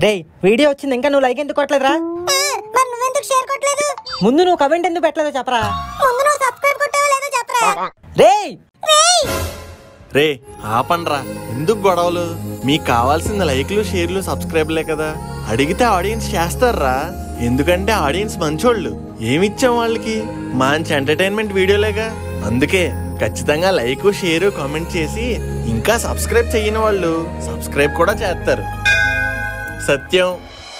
రేయ్ వీడియో వచ్చింది ఇంకా నువ్వు లైక్ ఎందుకు కొట్టలేదురా మరి నువ్వెందుకు షేర్ కొట్టలేదు ముందు నువ్వు కమెంట్ ఎందుకు పెట్టలేదో చెప్పరా ముందు నువ్వు సబ్స్క్రైబ్ కొట్టావో లేదో చెప్పరా రేయ్ రేయ్ రే ఆపండ్రా ఎందుకు గొడవలు మీకు కావాల్సిన లైక్లు షేర్లు సబ్స్క్రైబ్లే కదా అడిగితే ఆడియన్స్ చేస్తారా ఎందుకంటే ఆడియన్స్ మంచోళ్ళు ఏమిచ్చాం వాళ్ళకి మంచి ఎంటర్టైన్మెంట్ వీడియోలేగా అందుకే ఖచ్చితంగా లైక్ షేర్ కామెంట్ చేసి ఇంకా సబ్స్క్రైబ్ చేయని వాళ్ళు సబ్స్క్రైబ్ కూడా చేస్తారు సత్యం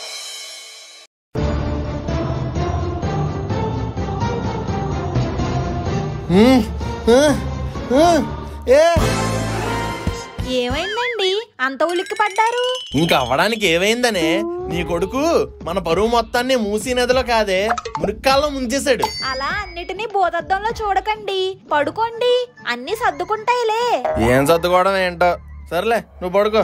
హ్మ్, హ్మ్, హ్మ్, ఏ ఏమైందండి అంత ఉలిక్కి పడ్డారు ఇంకా అవ్వడానికి ఏమైందనే నీ కొడుకు మన పరువు మొత్తాన్ని మూసీ నదిలో కాదే మురిక్కాల్లో ముంచేశాడు అలా అన్నిటినీ భూతద్దంలో చూడకండి పడుకోండి అన్ని సర్దుకుంటాయిలే ఏం సర్దుకోవడం ఏంటో సర్లే నువ్వు పడుకో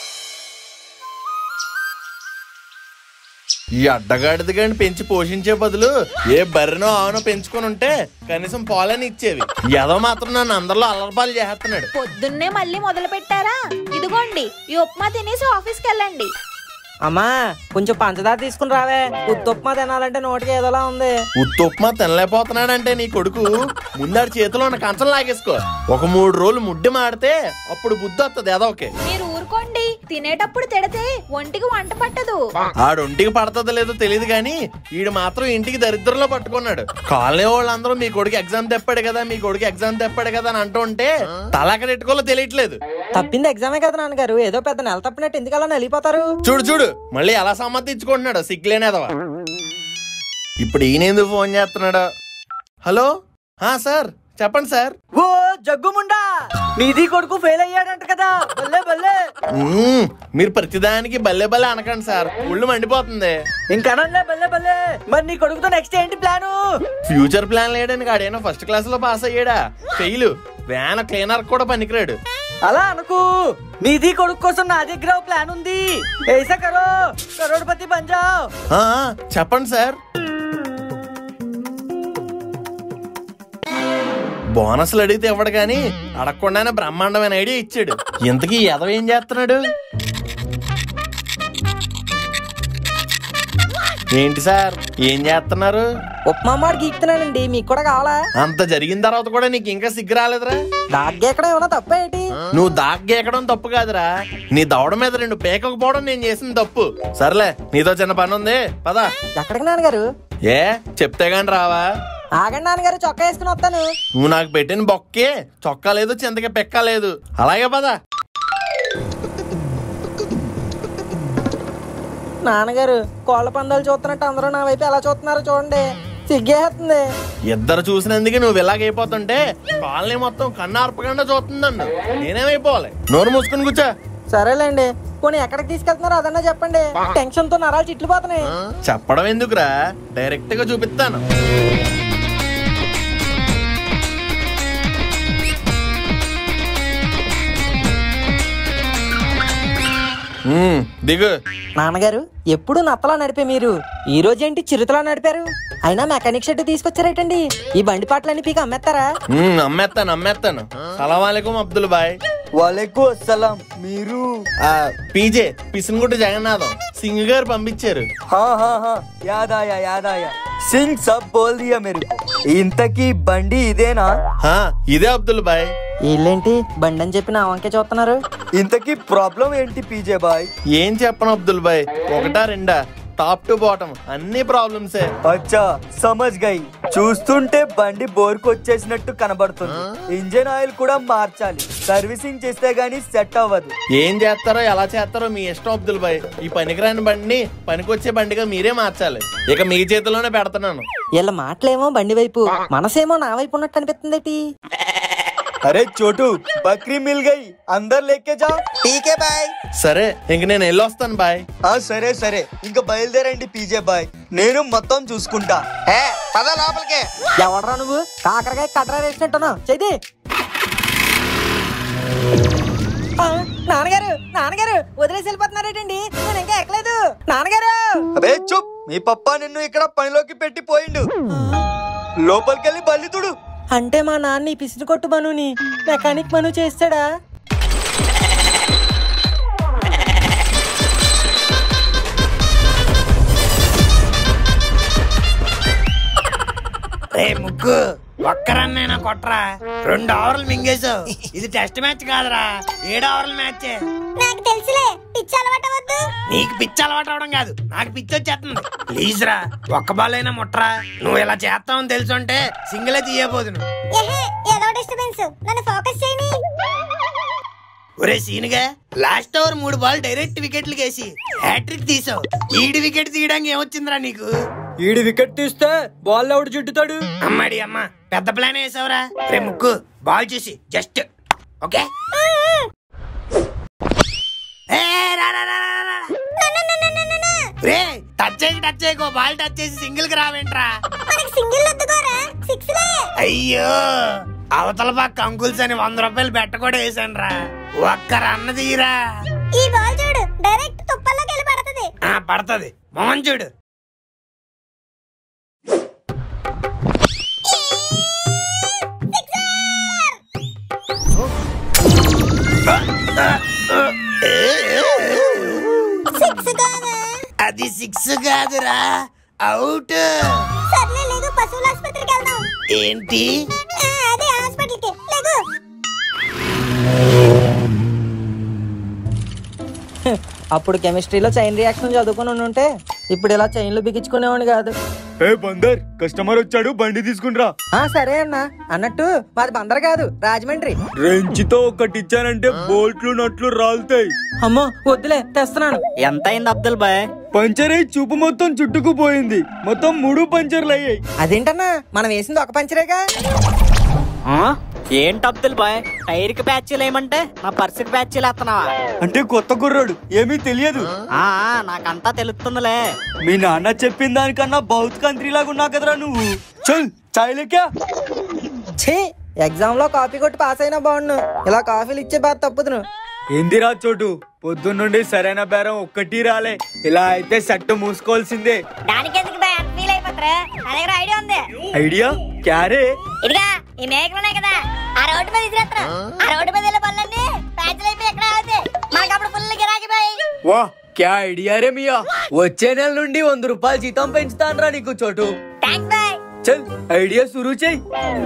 ఈ అడ్డగాడిది గాని పెంచి పోషించే బదులు ఏ బర్రెనో ఆవునో పెంచుకొని ఉంటే కనీసం పాలని ఇచ్చేవి ఏదో మాత్రం నన్ను అందరిలో అల్లరపాలు చేస్తున్నాడు పొద్దున్నే మళ్ళీ మొదలు పెట్టారా ఇదిగోండి ఈ ఉప్మా తినేసి ఆఫీస్కి వెళ్ళండి అమ్మా కొంచెం పంచదార తీసుకుని రావే ఉత్తుప్మా తినాలంటే నోటికి ఏదోలా ఉంది ఉత్త ఉప్మా తినలేకపోతున్నాడంటే నీ కొడుకు ముందాడి చేతిలో ఉన్న కంచం లాగేసుకో ఒక మూడు రోజులు ముడ్డి మాడితే అప్పుడు బుద్ధి వస్తుంది ఏదో ఒకే మీరు ఊరుకోండి తినేటప్పుడు తిడితే ఒంటికి వంట పట్టదు ఆడొంటికి పడుతుందో లేదో తెలియదు కానీ ఈడు మాత్రం ఇంటికి దరిద్రంలో పట్టుకున్నాడు కాలనీ వాళ్ళందరూ మీ కొడుకు ఎగ్జామ్ తెప్పాడు కదా మీ కొడుకు ఎగ్జామ్ తెప్పాడు కదా అని అంటూ ఉంటే తల అక్కడ ఎట్టుకోలో తెలియట్లేదు తప్పింది ఎగ్జామే కదా నాన్నగారు ఏదో పెద్ద నెల తప్పినట్టు ఎందుకు అలా నలిపోతారు చూడు చూడు మళ్ళీ ఎలా సమ్మతించుకుంటున్నాడు సిగ్గులేనేదవా ఇప్పుడు ఈయన ఎందుకు ఫోన్ చేస్తున్నాడు హలో హా సార్ చెప్పండి సార్ ఓ జగ్గుముండా నీది కొడుకు ఫెయిల్ అయ్యాడంట కదా బల్లే బల్లే మ్మ్, మీరు ప్రతిదానికి బల్లే బల్లే అనకండి సార్ ఒళ్ళు మండిపోతుంది ఇంకనంలే బల్లే బల్లే మరి నీ కొడుకుతో నెక్స్ట్ ఏంటి ప్లాను ఫ్యూచర్ ప్లాన్ లేడని ఆడేనా ఫస్ట్ క్లాస్ లో పాస్ అయ్యాడా ఫెయిల్ వ్యాన్ క్లీనర్ కూడా పనికిరాడు అలా అనుకు నీది కొడుకు కోసం నా దగ్గర ఓ ప్లాన్ ఉంది ऐसा करो करोड़पति बन जाओ ఆ, చెప్పండి సార్ బోనస్లు అడిగితే ఇవ్వడు కానీ అడగకుండానే బ్రహ్మాండమైన ఐడియా ఇచ్చాడు ఇంతకీ ఎదవ ఏం చేస్తున్నాడు ఏంటి సార్ ఏం చేస్తున్నారు ఉప్మా మాట గీక్తున్నానండి మీకు కూడా కావాలా అంత జరిగిన తర్వాత కూడా నీకు ఇంకా సిగ్గు రాలేదురా దాగ్గెక్కడ ఏమైనా తప్ప ఏంటి నువ్వు దాగ్గేకడం తప్పు కాదురా నీ దవడ మీద రెండు పేకకపోవడం నేను చేసిన తప్పు సర్లే నీతో చిన్న పని ఉంది పదా ఎక్కడికి నాన్నగారు ఏ చెప్తే గాని రావా ఆగండి నాన్నగారు చొక్కా వేసుకుని వస్తాను నువ్వు నాకు పెట్టిన బొక్కే చొక్కా లేదు చింతకి పెక్క లేదు అలాగే పదా నాన్నగారు కోళ్ళ పందాలు చూస్తున్నట్టు అందరూ నా వైపు ఎలా చూస్తున్నారో చూడండి సిగ్గేస్తుంది ఇద్దరు చూసినందుకు నువ్వు ఇలాగైపోతుంటే కాలనీ మొత్తం కన్ను ఆర్పకుండా చూస్తుంది నన్ను నేనేమైపోవాలి నోరు మూసుకుని కూర్చో సరేలేండి పోనీ ఎక్కడికి తీసుకెళ్తున్నారో అదన్నా చెప్పండి టెన్షన్ తో నరాలు చిట్లు పోతున్నాయి చెప్పడం ఎందుకురా డైరెక్ట్ గా చూపిస్తాను ఉమ్, దిగు నాన్నగారు ఎప్పుడు నత్తలా నడిపే మీరు ఈ రోజేంటి చిరుతలా నడిపారు అయినా మెకానిక్ షెడ్ తీసుకొచ్చారేటండి ఈ బండి పాటలన్నీ పీక అమ్మేస్తారా ఉమ్, అమ్మేస్తాను అమ్మేస్తాను సలాం అబ్దుల్ బాయ్ వాలేకు అస్సలాం మీరు ఆ, పీజే పిసినగుట్ట జగన్నాథం సింగ్ గారు పంపించారు हाँ हाँ हाँ याद आया याद आया सिंह सब बोल दिया मेरे को ఇంతకీ బండి ఇదేనా హా, ఇదే అబ్దుల్ బాయ్ వీళ్ళేంటి బండి అని చెప్పి నా వంకే చూస్తున్నారు ఇంతకీ ప్రాబ్లం ఏంటి పీజే బాయ్ ఏం చెప్పను అబ్దుల్ బాయ్ ఒకటా రెండా టాప్ టు బాటం అన్ని ప్రాబ్లమ్సే అచ్చా సమజ్ గై చూస్తుంటే బండి బోర్కొచ్చేసినట్టు కనబడుతుంది ఇంజన్ ఆయిల్ కూడా మార్చాలి సర్వీసింగ్ చేస్తే గానీ సెట్ అవ్వదు ఏం చేస్తారో ఎలా చేస్తారో మీ ఇష్టం అబ్దుల్ బాయ్ ఈ పనికిరాని బండిని పనికొచ్చే బండిగా మీరే మార్చాలి ఇక మీ చేతిలోనే పెడుతున్నాను వీళ్ళ మాటలేమో బండి వైపు మనసేమో నా వైపు ఉన్నట్టు అనిపిస్తుంది అరే చోటు బక్రీ మిల్ గయి అందరు లెక్కే జా టీకే బాయ్ సరే ఇంక నేను వెళ్ళొస్తాను బాయ్ ఆ సరే సరే ఇంకా బయలుదేరండి పీజే బాయ్ నేను మొత్తం చూసుకుంటా పద లోపలికే ఎవడరా నువ్వు కాకరకాయ కట్టరా వేసినట్టున్నావు చేది నాన్నగారు నాన్నగారు వదిలేసి వెళ్ళిపోతున్నారేటండి నేను ఇంకా ఎక్కలేదు నాన్నగారు అబే చుప్ మీ పప్ప నిన్ను ఇక్కడ పనిలోకి పెట్టి పోయిండు లోపలికెళ్ళి బల్లి తుడు అంటే మా నాన్న ఈ పిసిని కొట్టు మనుని మెకానిక్ మను చేస్తాడా రే ముక్కు ఒక్కరన్నైనా కొట్రా రెండు ఓవర్లు మింగేశావు ఇది టెస్ట్ మ్యాచ్ కాదురా ఏడు ఓవర్ల మ్యాచ్ నాకు తెలుసులే పిచ్చి అలవాటు అవ్వద్దు నీకు పిచ్చి అలవాటు అవడం కాదు నాకు పిచ్చి వచ్చేస్తుంది ప్లీజ్ రా ఒక్క బాల్ అయినా ముట్రా నువ్వు ఇలా చేస్తావని తెలుసుంటే సింగిలే తీయబోదును ఏహే ఏదో డిస్టర్బెన్స్ నన్ను ఫోకస్ చేయని ఒరే సీనుగా లాస్ట్ ఓవర్ మూడు బాల్ డైరెక్ట్ వికెట్లు వేసి హ్యాట్రిక్ తీసావు ఈడి వికెట్ తీయడానికి ఏమొచ్చిందిరా నీకు ఈడు వికెట్ తీస్తే బాల్ ఎవడు చుట్టుతాడు అమ్మాడి అమ్మ పెద్ద ప్లాన్ వేసావురా రే ముక్కు బాల్ చూసి జస్ట్ ఓకే ఏ, రా, రా, రా, రా, రా. రే టచ్ చేయకి టచ్ చేయకో బాల్ టచ్ చేసి సింగిల్ కి రావేంట్రా మనకి సింగిల్ వద్దుకోరా సిక్స్ లే అయ్యో అవతల పక్క అంకుల్స్ అని వంద రూపాయలు బెట్ట కూడా వేసాను రా ఒక్క రన్న తీరా ఈ బాల్ చూడు డైరెక్ట్ తుప్పల్లోకి వెళ్ళి పడుతుంది ఆ పడుతుంది మొహం చూడు సిక్స్ కాదా అది సిక్స్ కాదురా అవుట్ సర్లే లేదు పశువుల ఆసుపత్రికి వెళ్దాం ఏంటి ఆ, అదే హాస్పిటల్కి లేదు అప్పుడు కెమిస్ట్రీలో చైన్ రియాక్షన్ చదువుకుని ఉంటే ఇప్పుడు ఇలా చైన్లు బిగించుకునేవాడిని కాదు ఏ బందర్ కస్టమర్ వచ్చాడు బండి తీసుకునిరా ఆ సరే అన్న అన్నట్టు మాది బందర్ కాదు రాజమండ్రి రెంచితో ఒకటి ఇచ్చానంటే బోల్ట్లు నట్లు రాలుతాయి అమ్మో వద్దులే తెస్తున్నాను ఎంత అయింది అబ్దుల్ బాయ్ పంచర్ అయి చూపు మొత్తం చుట్టుకుపోయింది మొత్తం మూడు పంచర్లు అయ్యాయి అదేంటన్నా మనం వేసింది ఒక పంచరేగా ఏంటి అబ్దుల్ బాయ్ టైర్ కి ప్యాచీలు ఏమంటే నా పర్సుకి ప్యాచీలు వేస్తున్నావా అంటే కొత్త కుర్రాడు ఏమీ తెలియదు ఆ, ఆ, నాకంతా తెలుస్తుందిలే మీ నాన్న చెప్పిన దానికన్నా బౌత్ కంట్రీ లాగా ఉన్నావు కదరా నువ్వు చల్ చాయ్లేకా ఛీ ఎగ్జామ్ లో కాపీ కొట్టి పాస్ అయినా బాగుండు ఇలా కాఫీలు ఇచ్చే బాధ తప్పుదును ఏందిరా చోటు పొద్దున్నుండి సరైన బేరం ఒక్కటి రాలే ఇలా అయితే సెట్ మూసుకోవాల్సిందే దానికి ఎందుకు ఫీల్ అయిపోతారా నా దగ్గర ఐడియా ఉంది ఐడియా క్యారే ఇదిగా ఈ మేకలు ఉన్నాయి కదా ఆ రోడ్డు మీద ఇసిరేస్తారు ఆ రోడ్డు మీద వెళ్ళే పనులన్నీ ప్యాచ్లు అయిపోయి ఎక్కడ అవుతాయి మాకు అప్పుడు ఫుల్ గిరాకీ పోయి వా క్యా ఐడియా రే మియా వచ్చే నెల నుండి వంద రూపాయలు జీతం పెంచుతానరా నీకు చోటు థ్యాంక్స్ బాయ్ చల్ ఐడియా शुरू చెయ్యి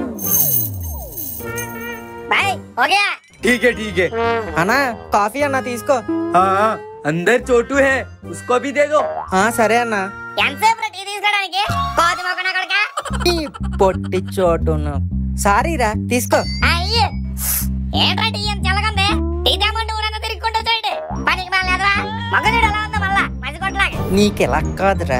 బాయ్ ఓకే ठीक है ठीक है అన్నా కాఫీ అన్నా తీసుకో हाँ हाँ, अंदर छोटू है उसको भी दे दो ఆ సరే అన్నా ఎంతసేపు టీ తీసుకోవడానికి కోతి మొక్కన కొడక ఈ పొట్టి చోటును సారీరా తీసుకో అయ్యి ఏంట్రా టీ ఎంత చల్లగుంది టీ తేమంటే ఊరంతా తిరుగుకుంటూ చూడండి పనికి మళ్ళీ ఎదరా మొక్క చూడు ఎలా ఉందో మళ్ళా మంచి కొట్టలాగా నీకెలా కాదురా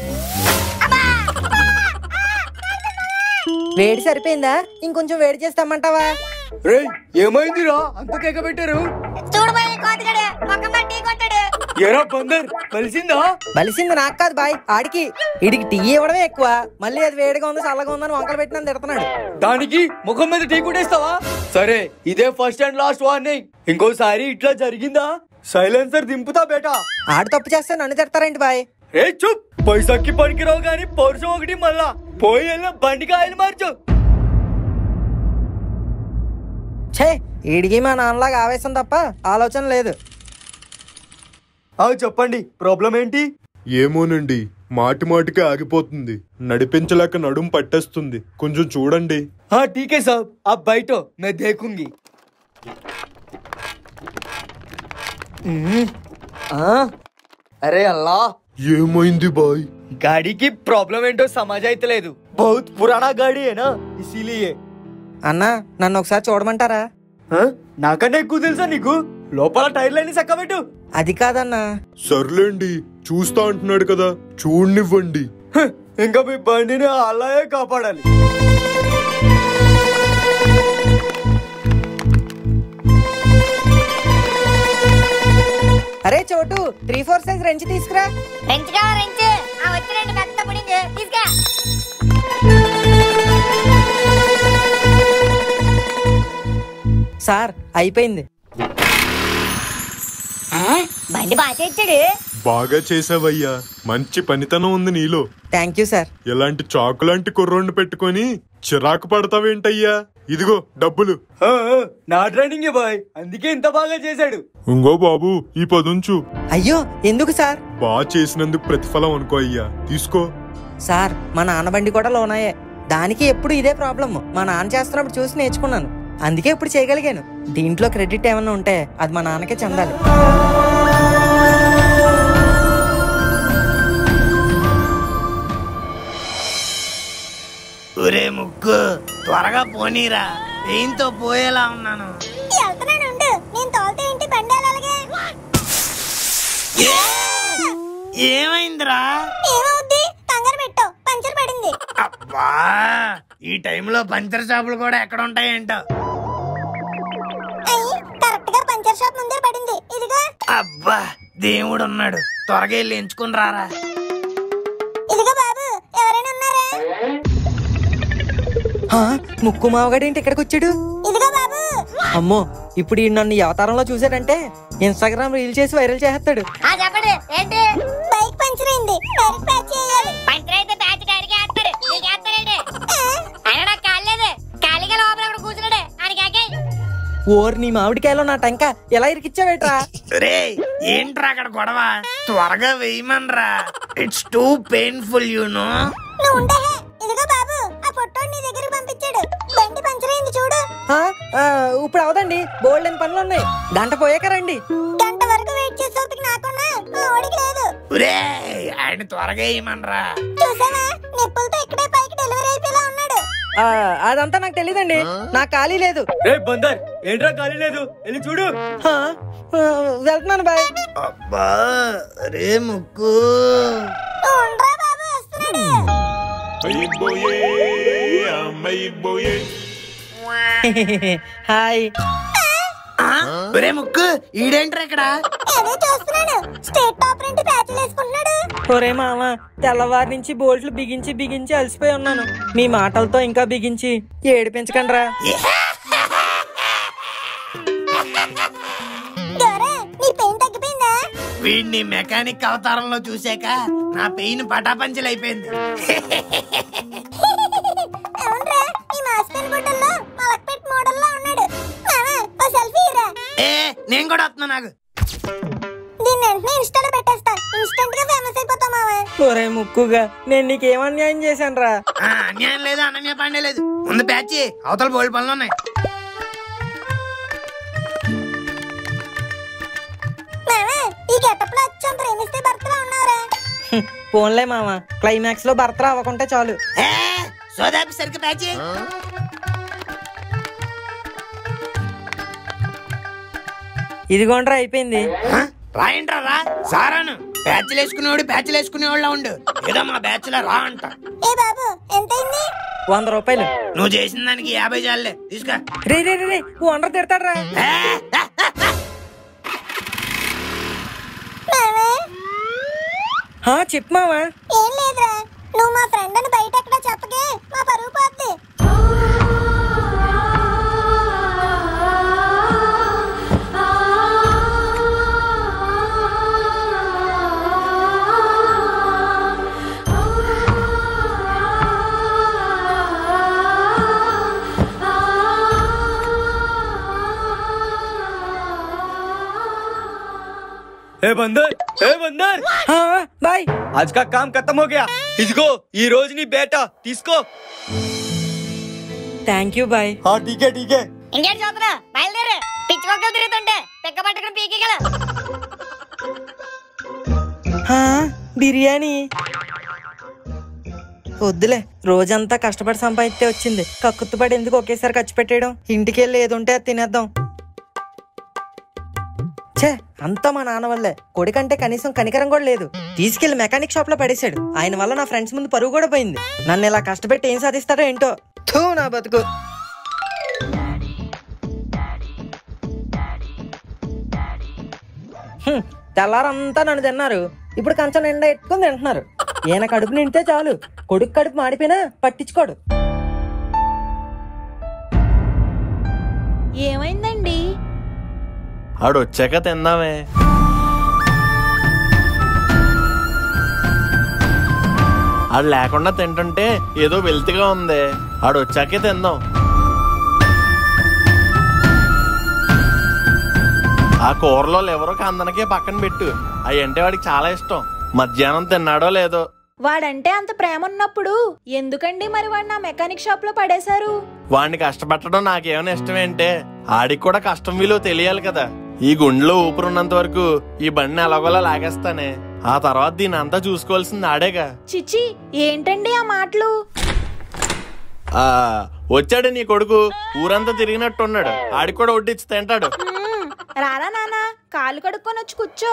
వేడి సరిపోయిందా ఇంకొంచెం వేడి చేస్తామంటావా రే ఏమైందిరా అంత కేక పెట్టారు చూడబోయే కోతిగాడు మొక్క మీద టీ కొట్టాడు ఎరా బందర్ కలిసిందా బలిసింది నాకు కాదు బాయ్ ఆడికి ఇడికి టీ ఇవ్వడమే ఎక్కువ మళ్ళీ అది వేడిగా ఉంది చల్లగా ఉందని వంకలు పెట్టిన తిడుతున్నాడు దానికి ముఖం మీద టీ కొట్టేస్తావా సరే ఇదే ఫస్ట్ అండ్ లాస్ట్ వార్నింగ్ ఇంకోసారి ఇట్లా జరిగిందా సైలెన్సర్ దింపుతా బేటా ఆడు తప్పు చేస్తే నన్ను తిడతారేంటి బాయ్ ఏ చూప్ పైసాకి పనికిరావు గాని పౌరుషం ఒకటి మళ్ళా పోయి వెళ్ళిన బండికి ఆయిల్ మార్చు ఛే ఈడికి మా నాన్నలాగా ఆవేశం తప్ప ఆలోచన లేదు ఆ చెప్పండి ప్రాబ్లం ఏంటి ఏమోనండి మాటి మాటికి ఆగిపోతుంది నడిపించలేక నడుం పట్టేస్తుంది కొంచెం చూడండి हाँ ठीक है साहब आप बैठो मैं देखूंगी हम्म, हाँ अरे अल्लाह ఏమైంది బాయ్ गाड़ी की प्रॉब्लम ఏంటో समझ అయితే లేదు बहुत पुराना गाड़ी है ना इसीलिए అన్నా నన్ను ఒకసారి చూడమంటారా हाँ? నాకన్నా ఎక్కువ తెలుసా నీకు లోపల టైర్లన్నీ చక్కబెట్టు అది కాదన్నా సర్లేండి చూస్తా అంటున్నాడు కదా చూడనివ్వండి హ, ఇంకా మీ బండిని అలాగే కాపాడాలి అరే చోటు త్రీ ఫోర్ సైజ్ రెంచి తీసుకురా రెంచ్ కావా రెంచ్ ఆ వచ్చి రెండు పెద్ద పుడింగ్ తీసుకా సార్ అయిపోయింది బండి బాగా తెచ్చాడు బాగా చేసావయ్యా మంచి పనితనం ఉంది నీలో థ్యాంక్ యూ సార్ ఎలాంటి చాకులాంటి కుర్రోడ్ని పెట్టుకొని చిరాకు పడతావేంటయ్యా ఇదిగో డబ్బులు ఆ, ఆ, నా ట్రైనింగే బాయ్ అందుకే ఇంత బాగా చేశాడు ఇంగో బాబు ఈ పదుంచు అయ్యో ఎందుకు సార్ బాగా చేసినందుకు ప్రతిఫలం అనుకో అయ్యా తీసుకో సార్ మా నాన్న బండి కూడా లోనాయే దానికి ఎప్పుడు ఇదే ప్రాబ్లమ్ మా నాన్న చేస్తున్నప్పుడు చూసి నేర్చుకున్నాను అందుకే ఇప్పుడు చేయగలిగాను దీంట్లో క్రెడిట్ ఏమన్నా ఉంటే అది మా నాన్నకే చెందాలి ఒరే ముక్కు త్వరగా పోనీరా పెయిన్తో పోయేలా ఉన్నాను వెళ్తున్నాను ఉండు. నేను తోలుతా ఏంటి బండి అలాగే ఏ! ఏమైందిరా ఏమవుద్ది కంగారు పెట్టు పంచర్ పడింది అబ్బా ఈ టైంలో పంచర్ షాపులు కూడా ఎక్కడ ఉంటాయేంటో అయ్యి కరెక్ట్ గా పంచర్ షాప్ ముందే పడింది ఇదిగో అబ్బా దేవుడు ఉన్నాడు త్వరగా వెళ్ళి ఎంచుకుని రారా ఇదిగో బాబు ఎవరైనా ఉన్నారా హా, ముక్కు మావగాడేంటి ఇక్కడికి వచ్చాడు ఇదిగో బాబు అమ్మో ఇప్పుడు ఈ నన్ను ఈ అవతారంలో చూసాడంటే ఇన్స్టాగ్రామ్ రీల్ చేసి వైరల్ చేస్తాడు ఆ చెప్పండి ఏంటి బైక్ పంచర్ అయింది టైర్ ప్యాచ్ చేయాలి పంచర్ అయితే ప్యాచ్ టైర్కి వేస్తారు నీకు వేస్తారండి ఆయన నాకు కాలేదు ఖాళీగా లోపల అక్కడ కూర్చున్నాడు అని కాకే ఓర్ నీ మామిడికాయలో నా టంక ఎలా ఇరికిచ్చావేట్రా రే ఏంట్రా అక్కడ గొడవ త్వరగా వేయమనరా it's too painful you know నువ్వు ఉండే ఇదిగో బాబు ఆ పొట్టోడు నీ దగ్గరికి పంపించాడు బండి పంచర్ అయింది చూడు ఆ, ఆ, ఇప్పుడు అవదండి బోల్డ్ అని పనులు ఉన్నాయి గంట పోయాక రండి గంట వరకు వెయిట్ చేసే ఓపిక నాకున్నా మా ఓడికి లేదు రే ఆయన త్వరగా వేయమనరా చూసావా నిప్పులతో ఇక్కడే పైకి డెలివరీ అయిపోయేలా ఉన్నాడు ఆ, అదంతా నాకు తెలియదండి నాకు ఖాళీ లేదు రే బందర్ ఏంట్రా ఖాళీ లేదు వెళ్ళి చూడు ఆ, ఆ, వెళ్తున్నాను బాయ్ అబ్బా రే ముక్కు నువ్వు ఉండరా బాబు వస్తున్నాడు హాయ్ ఆ? ఒరే ముక్కు ఈడేంట్రా ఇక్కడ అదే చూస్తున్నాడు స్టేట్ టాపర్ ఏంటి ప్యాచ్లు వేసుకుంటున్నాడు ఒరే మామ తెల్లవారి నుంచి బోల్ట్లు బిగించి బిగించి అలసిపోయి ఉన్నాను మీ మాటలతో ఇంకా బిగించి ఏడిపించకండి రా గోరే నీ పెయిన్ తగ్గిపోయిందా వీడిని మెకానిక్ అవతారంలో చూసాక నా పెయిన్ పటాపంచలు అయిపోయింది అవునరా ఈ మాస్పెన్ గుడ్డల్లో మలక్పేట్ మోడల్లో ఉన్నాడు మామా ఓ సెల్ఫీ ఇరా ఏ నేను కూడా వస్తున్నా నాకు దీన్ని వెంటనే ఇన్స్టాలో పెట్టేస్తా ఇన్స్టెంట్ గా ఫేమస్ అయిపోతాం మావా ఒరే ముక్కుగా నేను నీకేం అన్యాయం చేశాను రా ఆ, అన్యాయం లేదు అనన్య పాండే లేదు ముందు ప్యాచ్ అవతల బోల్డ్ పనులు ఉన్నాయి మామా ఈ గెటప్ లో వచ్చాం ప్రేమిస్తే భర్తలో ఉన్నావురా ఫోన్లే మామ క్లైమాక్స్ లో భర్త అవ్వకుంటే చాలు ఏ, సోదాపి సరికి ప్యాచ్ ఇదిగోండ్రా అయిపోయింది రాయంట్రా రా సారాను ప్యాచ్లు వేసుకునేవాడు ప్యాచ్లు వేసుకునేవాళ్ళ ఉండు ఏదో మా బ్యాచ్ లో రా అంట ఏ బాబు ఎంతైంది వంద రూపాయలు నువ్వు చేసిన దానికి యాభై చాలే తీసుకో రే రే రే రే ఓనర్ తిడతాడు రా ఏ, మామా చెప్పు మావా ఏం లేదురా నువ్వు మా ఫ్రెండ్ అని బయట ఎక్కడ చెప్పకే మా పరువు పోద్ది ఏ బందర్ ఏ బందర్ బాయ్ आज का काम खत्म हो गया ఇదిగో ఈ రోజు నీ బేటా తీసుకో థ్యాంక్ యూ బాయ్ हाँ ठीक है ठीक है ఇంకేం చూస్తున్నా బయలుదేరు పిచ్చి మొక్కలు తిరుగుతుంటే పిక్క పట్టుకుని పీకిగల బిర్యానీ వద్దులే రోజంతా కష్టపడి సంపాదిస్తే వచ్చింది కక్కుర్తిపడి ఎందుకు ఒకేసారి ఖర్చు పెట్టేయడం ఇంటికి వెళ్ళి ఏది ఉంటే అది తినేద్దాం ఛే అంతా మా నాన్న వల్లే కొడుకంటే కనీసం కనికరం కూడా లేదు తీసుకెళ్లి మెకానిక్ షాప్ లో పడేశాడు ఆయన వల్ల నా ఫ్రెండ్స్ ముందు పరువు కూడా పోయింది నన్ను ఇలా కష్టపెట్టి ఏం సాధిస్తాడో ఏంటో థూ నా బతుకు హ్మ్, తెల్లారంతా నన్ను తిన్నారు ఇప్పుడు కంచం నిండా ఎట్టుకుని తింటున్నారు ఈయన కడుపు నిండితే చాలు కొడుకు కడుపు మాడిపోయినా పట్టించుకోడు ఏమైందండి ఆడు వచ్చాక తిందామే ఆడు లేకుండా తింటుంటే ఏదో వెల్తిగా ఉంది ఆడు వచ్చాకే తిందాం ఆ కూరలో ఎవరో కందనకే పక్కన పెట్టు అవి అంటే వాడికి చాలా ఇష్టం మధ్యాహ్నం తిన్నాడో లేదో వాడంటే అంత ప్రేమ ఉన్నప్పుడు ఎందుకండి మరి వాడు నా మెకానిక్ షాప్ లో పడేశారు వాడిని కష్టపెట్టడం నాకేమైనా ఇష్టమేంటే ఆడికి కూడా కష్టం విలువ తెలియాలి కదా ఈ గుండెలో ఊపిరున్నంత వరకు ఈ బండిని ఎలాగోలా లాగేస్తానే ఆ తర్వాత దీని అంతా చూసుకోవాల్సింది ఆడేగా చిచి ఏంటండి ఆ మాటలు ఆ వచ్చాడు నీ కొడుకు ఊరంతా తిరిగినట్టున్నాడు ఆడికి కూడా వడ్డిచ్చి తింటాడు మ్మ్. రారా నానా కాలు కడుక్కొని వచ్చి కూర్చో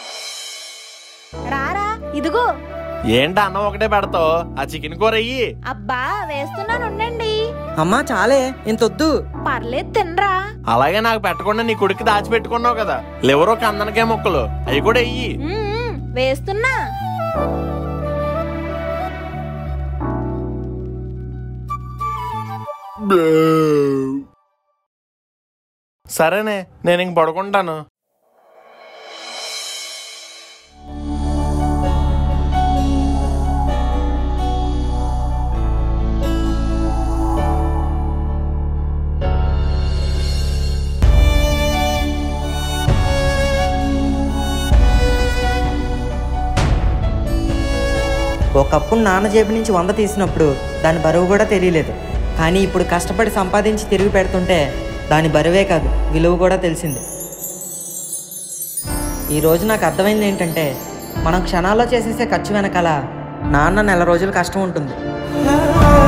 రారా ఇదిగో ఏంటి అన్నం ఒకటే పెడతావు ఆ చికెన్ కూర అయ్యి అబ్బా వేస్తున్నాను ఉండండి అమ్మా చాలే ఇంతొద్దు పర్లేదు తినరా అలాగే నాకు పెట్టకుండా నీ కొడుకు దాచిపెట్టుకున్నావు కదా లివరో కందనకాయ ముక్కలు అవి కూడా అయ్యి మ్మ్. వేస్తున్నా సరేనే నేను ఇంక పడుకుంటాను ఒకప్పుడు నాన్న జేబు నుంచి వంద తీసినప్పుడు దాని బరువు కూడా తెలియలేదు కానీ ఇప్పుడు కష్టపడి సంపాదించి తిరిగి పెడుతుంటే దాని బరువే కాదు విలువ కూడా తెలిసింది ఈ రోజు నాకు అర్థమైంది ఏంటంటే మనం క్షణాల్లో చేసేసే ఖర్చు వెనకాల నాన్న నెల రోజులు కష్టం ఉంటుంది